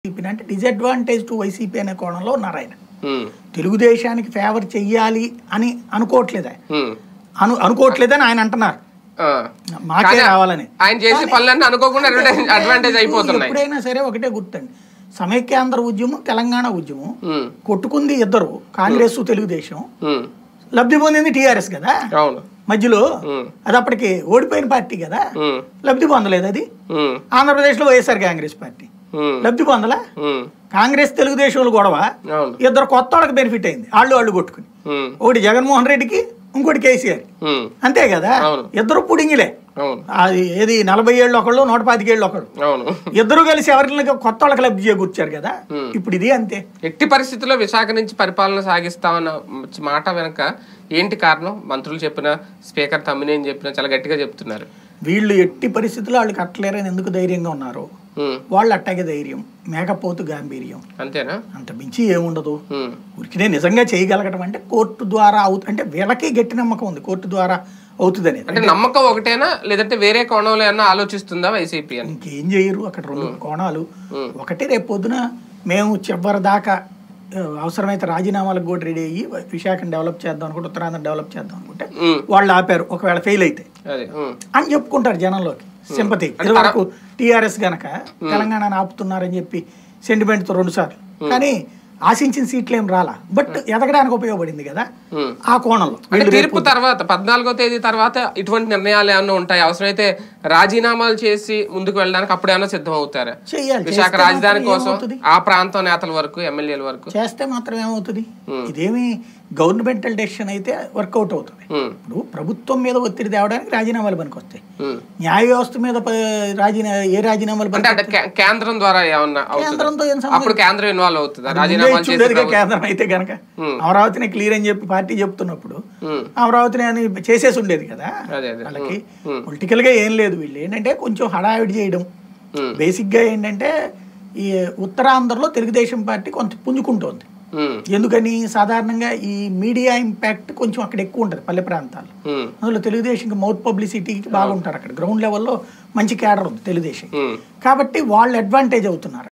వైసీపీని అంటే disadvantage to YCP అనే కోణంలో ఉన్నారు ఆయన ఉమ్, తెలుగుదేశానికి ఫేవర్ చెయ్యాలి అని అనుకోవట్లేదా ఉమ్, అను అనుకోవట్లేదని ఆయన అంటున్నారు ఆ. మాకే కానీ రావాలని ఆయన చేసే పనులన్నీ అనుకోకుండా అడ్వాంటేజ్ అడ్వాంటేజ్ అయిపోతున్నాయి ఎప్పుడైనా సరే ఒకటే గుర్తండి సమైక్యాంధ్ర ఉద్యమం తెలంగాణ ఉద్యమం ఉమ్, కొట్టుకుంది ఇద్దరు కాంగ్రెస్ తెలుగుదేశం ఉమ్, లబ్ధి పొందింది టీఆర్ఎస్ కదా అవును మధ్యలో ఉమ్, అది అప్పటికి ఓడిపోయిన పార్టీ కదా ఉమ్, లబ్ధి పొందలేదు అది ఉమ్, ఆంధ్రప్రదేశ్లో వైఎస్ఆర్ కాంగ్రెస్ పార్టీ ఉమ్, లబ్ధి పొందలా ఉమ్, కాంగ్రెస్ తెలుగుదేశం గొడవ అవును ఇద్దరు కొత్త వాళ్ళకి బెనిఫిట్ అయింది వాళ్ళు వాళ్ళు కొట్టుకుని ఉమ్, ఒకటి జగన్మోహన్ రెడ్డికి ఇంకోటి కేసీఆర్ ఉమ్, అంతే కదా అవును. ఇద్దరు పుడింగిలే అవును అది ఏది నలభై ఏళ్ళు ఒకళ్ళు నూట పాతికేళ్ళు ఒకళ్ళు అవును ఇద్దరు కలిసి ఎవరిని కొత్త వాళ్ళకి లబ్ధి చేకూర్చారు కదా ఇప్పుడు ఇది అంతే ఎట్టి పరిస్థితుల్లో విశాఖ నుంచి పరిపాలన సాగిస్తామన్న మాట వెనక ఏంటి కారణం మంత్రులు చెప్పిన స్పీకర్ తమ్మినేని చెప్పిన చాలా గట్టిగా చెప్తున్నారు వీళ్ళు ఎట్టి పరిస్థితుల్లో వాళ్ళు కట్టలేరని ఎందుకు ధైర్యంగా ఉన్నారు ఉమ్, వాళ్ళు అట్టాగే ధైర్యం మేకపోతు గాంభీర్యం అంతేనా అంత మించి ఏముండదు ఉమ్, ఉరికినే నిజంగా చేయగలగడం అంటే కోర్టు ద్వారా అవుతుంది అంటే వీళ్ళకి గట్టి నమ్మకం ఉంది కోర్టు ద్వారా అవుతుంది అనేది అంటే నమ్మకం ఒకటేనా లేదంటే వేరే కోణంలో ఏమన్నా ఆలోచిస్తుందా వైసీపీ అని ఇంకేం చేయరు అక్కడ రెండు కోణాలు ఒకటి రేపు పొద్దున మేము చివరి దాకా ఆ, అవసరమైతే రాజీనామాలకు కూడా రెడీ అయ్యి విశాఖను డెవలప్ చేద్దాం అనుకుంటే ఉత్తరాంధ్ర డెవలప్ చేద్దాం అనుకుంటే ఉమ్, వాళ్ళు ఆపారు ఒకవేళ ఫెయిల్ అయితే అదే ఉమ్, అని చెప్పుకుంటారు జనంలోకి సింపతి ఇదివరకు టీఆర్ఎస్ గనక తెలంగాణను ఆపుతున్నారని చెప్పి సెంటిమెంట్తో రెండు సార్లు కానీ ఆశించిన సీట్లు ఏం రాలా బట్ ఎదగడానికి ఉపయోగపడింది కదా ఉమ్. ఆ కోణంలో అంటే తీర్పు తర్వాత పద్నాలుగో తేదీ తర్వాత ఇటువంటి నిర్ణయాలు ఏమన్నా ఉంటాయి అవసరమైతే రాజీనామాలు చేసి ముందుకు వెళ్ళడానికి అప్పుడు ఏమన్నా సిద్ధం అవుతారా చెయ్యాలి విశాఖ చేస్తే రాజధాని మాత్రం కోసం ఏమవుతుంది? ఆ ప్రాంతం నేతల వరకు ఎమ్మెల్యేల వరకు చేస్తే మాత్రం ఏమవుతుంది ఇదేమి గవర్నమెంటల్ డెసిషన్ అయితే వర్కౌట్ అవుతుంది ఉమ్, ఇప్పుడు ప్రభుత్వం మీద ఒత్తిడి తేవడానికి రాజీనామాలు పనికొస్తాయి ఉమ్. న్యాయ వ్యవస్థ మీద ప- రాజీనా ఏ రాజీనామాలు అంటే పనికి అంటే కే- కేంద్రం ద్వారా ఏమన్నా అవుతుందా కేంద్రంతో ఏం సంబంధం అప్పుడు కేంద్రం ఇన్వాల్వ్ అవుతుందా ముందే రాజీనామాలు చేసి ఇచ్చుండేదిగా కేంద్రం అయితే గనక Hmm. అమరావతిని క్లియర్ అని చెప్పి పార్టీ చెప్తున్నప్పుడు ఉమ్, అమరావతిని అని చేసేసి ఉండేది కదా అదే అదే వాళ్ళకి పొలిటికల్ గా ఏం లేదు వీళ్ళు ఏంటంటే కొంచెం హడావిడి చేయడం ఉమ్, బేసిక్ గా ఏంటంటే ఈ ఉత్తరాంధ్రలో తెలుగుదేశం పార్టీ కొంత పుంజుకుంటోంది ఉమ్, ఎందుకని సాధారణంగా ఈ మీడియా ఇంపాక్ట్ కొంచెం అక్కడ ఎక్కువ ఉంటుంది పల్లె ప్రాంతాల్లో ఉమ్, అందులో తెలుగుదేశంకి మౌత్ పబ్లిసిటీకి బాగుంటారు అక్కడ గ్రౌండ్ లెవెల్లో మంచి క్యాడర్ ఉంది తెలుగుదేశం ఉమ్. కాబట్టి వాళ్ళు అడ్వాంటేజ్ అవుతున్నారు